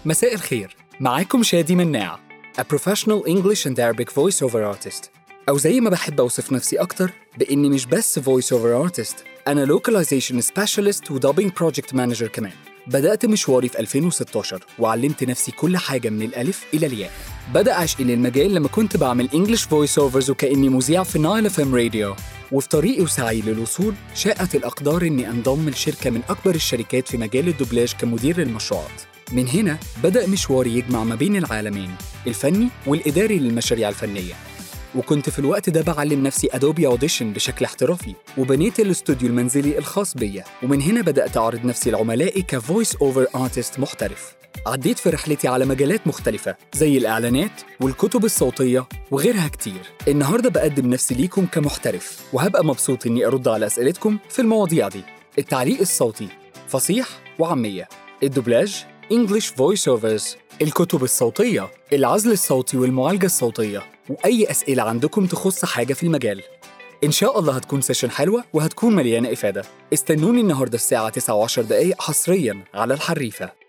مساء الخير معاكم شادي مناع A professional English and Arabic voiceover artist أو زي ما بحب أوصف نفسي أكتر بإني مش بس voiceover artist أنا localization specialist و dubbing project manager كمان بدأت مشواري في 2016 وعلمت نفسي كل حاجة من الألف إلى الياء بدأ عشقي للمجال لما كنت بعمل English voice overs وكأني مذيع في نايل اف ام راديو وفي طريقي وسعي للوصول شاءت الأقدار إني أنضم لشركة من أكبر الشركات في مجال الدوبلاج كمدير للمشروعات من هنا بدأ مشواري يجمع ما بين العالمين الفني والإداري للمشاريع الفنية وكنت في الوقت ده بعلم نفسي ادوبي اوديشن بشكل احترافي وبنيت الاستوديو المنزلي الخاص بيا ومن هنا بدات اعرض نفسي لعملائي كفويس اوفر ارتست محترف عديت في رحلتي على مجالات مختلفة زي الإعلانات والكتب الصوتية وغيرها كتير النهاردة بقدم نفسي ليكم كمحترف وهبقى مبسوط إني أرد على أسئلتكم في المواضيع دي التعليق الصوتي فصيح وعامية الدوبلاج English Voice Overs الكتب الصوتية العزل الصوتي والمعالجة الصوتية وأي أسئلة عندكم تخص حاجة في المجال إن شاء الله هتكون سيشن حلوة وهتكون مليانة إفادة استنوني النهاردة الساعة 9 10 دقايق حصريا على الحريفة